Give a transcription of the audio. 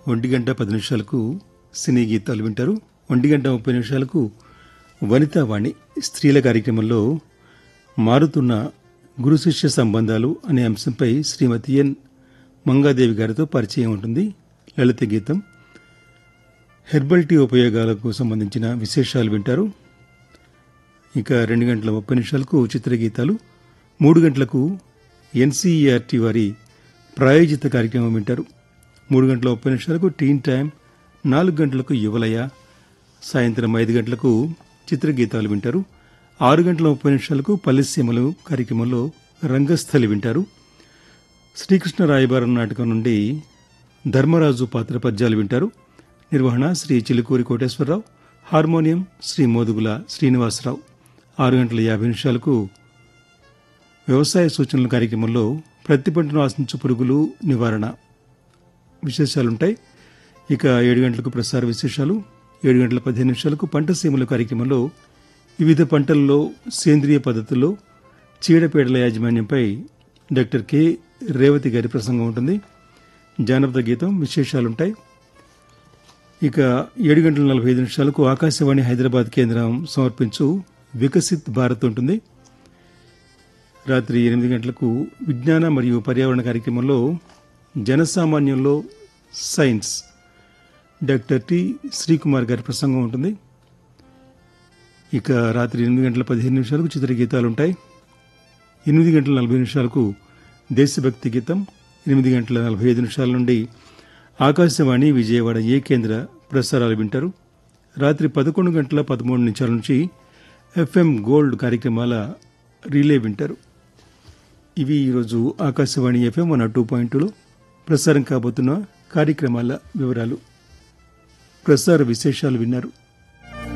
ఒంటి గంట పది నిమిషాలకు సినీ గీతాలు వింటారు ఒంటి గంట ముప్పై నిమిషాలకు వనితావాణి స్త్రీల కార్యక్రమంలో మారుతున్న గురు శిష్య సంబంధాలు అనే అంశంపై శ్రీమతి ఎన్ మంగాదేవి గారితో పరిచయం ఉంటుంది లలిత గీతం హెర్బల్ టీ ఉపయోగాలకు సంబంధించిన విశేషాలు వింటారు ఇక రెండు గంటల ముప్పై నిమిషాలకు చిత్రగీతాలు మూడు గంటలకు ఎన్సీఈఆర్టీ వారి ప్రాయోజిత కార్యక్రమం వింటారు మూడు గంటల ముప్పై నిమిషాలకు టీన్ టైం నాలుగు గంటలకు యువలయ సాయంత్రం ఐదు గంటలకు చిత్రగీతాలు వింటారు ఆరు గంటల ముప్పై నిమిషాలకు పల్లెసీమలు కార్యక్రమంలో రంగస్థలి వింటారు శ్రీకృష్ణ రాయబారం నాటకం నుండి ధర్మరాజు పాత్ర పద్యాలు వింటారు నిర్వహణ శ్రీ చిలుకూరి కోటేశ్వరరావు హార్మోనియం శ్రీ మోదుగుల శ్రీనివాసరావు ఆరు గంటల యాభై నిమిషాలకు వ్యవసాయ సూచనల కార్యక్రమంలో ప్రతి పంటను ఆశించు పురుగులు నివారణ విశేషాలుంటాయి ఇక ఏడు గంటలకు ప్రసార విశేషాలు ఏడు గంటల పదిహేను నిమిషాలకు పంట సీమల కార్యక్రమంలో వివిధ పంటల్లో సేంద్రియ పద్ధతుల్లో చీడపీడల యాజమాన్యంపై డాక్టర్ కె రేవతి గారి ప్రసంగం ఉంటుంది జానపద గీతం విశేషాలుంటాయి ఇక ఏడు గంటల నలభై ఐదు నిమిషాలకు ఆకాశవాణి హైదరాబాద్ కేంద్రం సమర్పించు వికసిత్ భారత్ ఉంటుంది రాత్రి ఎనిమిది గంటలకు విజ్ఞాన మరియు పర్యావరణ కార్యక్రమంలో జనసామాన్యంలో సైన్స్ డాక్టర్ టి శ్రీకుమార్ గారి ప్రసంగం ఉంటుంది ఇక రాత్రి ఎనిమిది గంటల పదిహేను నిమిషాలకు చిత్రగీతాలు ఉంటాయి ఎనిమిది గంటల నలభై నిమిషాలకు దేశభక్తి గీతం ఎనిమిది గంటల నలభై ఐదు నిమిషాల నుండి ఆకాశవాణి విజయవాడ ఏ కేంద్ర ప్రసారాలు వింటారు రాత్రి పదకొండు గంటల పదమూడు నిమిషాల నుంచి ఎఫ్ఎం గోల్డ్ కార్యక్రమాల రీలే వింటారు ఇవి ఈరోజు Akashvani FM one two point టూలో ప్రసారం కాబోతున్న కార్యక్రమాల వివరాలు ప్రసార విశేషాలు విన్నారు